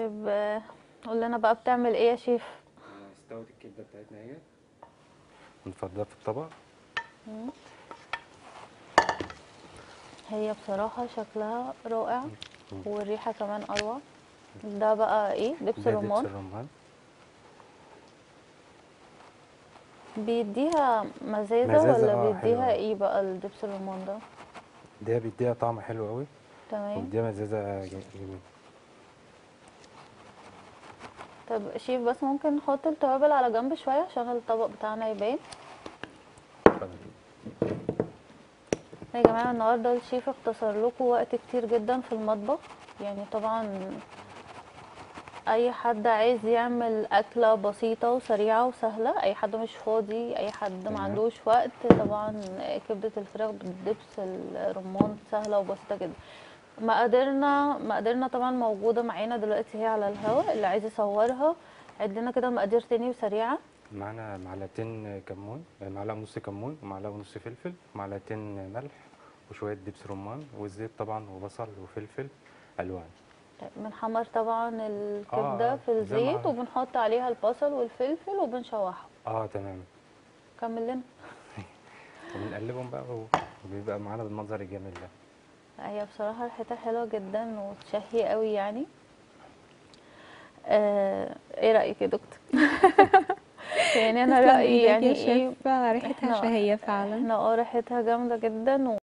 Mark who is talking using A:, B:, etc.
A: طيب آه، قول لنا بقى بتعمل ايه يا شيف
B: استوت الكبده بتاعتنا اهي نفضلها في الطبق
A: هي بصراحة شكلها رائع والريحة كمان أروع ده بقى ايه دبس
B: ده دبس
A: الرمان
B: الرمان
A: بيديها مزازة,
B: مزازة،
A: ولا
B: آه،
A: بيديها
B: حلوة.
A: ايه بقى الدبس الرمان ده
B: ده بيديها طعم حلو قوي
A: تمام
B: وبيديها مزازه جميله
A: طب شيف بس ممكن نحط التوابل على جنب شوية عشان الطبق بتاعنا يبان
B: اتفضل.
A: يا جماعة النهاردة الشيف اختصر لكم وقت كتير جدا في المطبخ يعني طبعا اي حد عايز يعمل اكلة بسيطة وسريعة وسهلة اي حد مش فاضي اي حد ما
B: تمام.
A: عندوش وقت طبعا كبدة الفراخ بالدبس الرمان سهلة وبسيطة جدا مقاديرنا مقاديرنا طبعا موجودة معانا دلوقتي هي على الهواء اللي عايز يصورها عد لنا كده مقادير تاني وسريعة
B: معانا معلقتين كمون معلقه ونص كمون ومعلقه ونص فلفل ومعلقتين ملح وشويه دبس رمان والزيت طبعا وبصل وفلفل الوان
A: طيب بنحمر طبعا الكبدة
B: آه،
A: في
B: زي ما
A: الزيت وبنحط عليها البصل والفلفل وبنشوحها
B: اه تمام
A: كمل لنا
B: وبنقلبهم بقى وبيبقى معانا بالمنظر الجميل ده
A: هي بصراحة ريحتها حلوة جدا وتشهي قوي يعني آه ايه رأيك يا دكتور؟ يعني انا
C: تسلم
A: رأيي
C: إيدك
A: يعني
C: يا
A: ايه
C: شيف ريحتها
A: إحنا-
C: شهية فعلا
A: احنا اه ريحتها جامدة جدا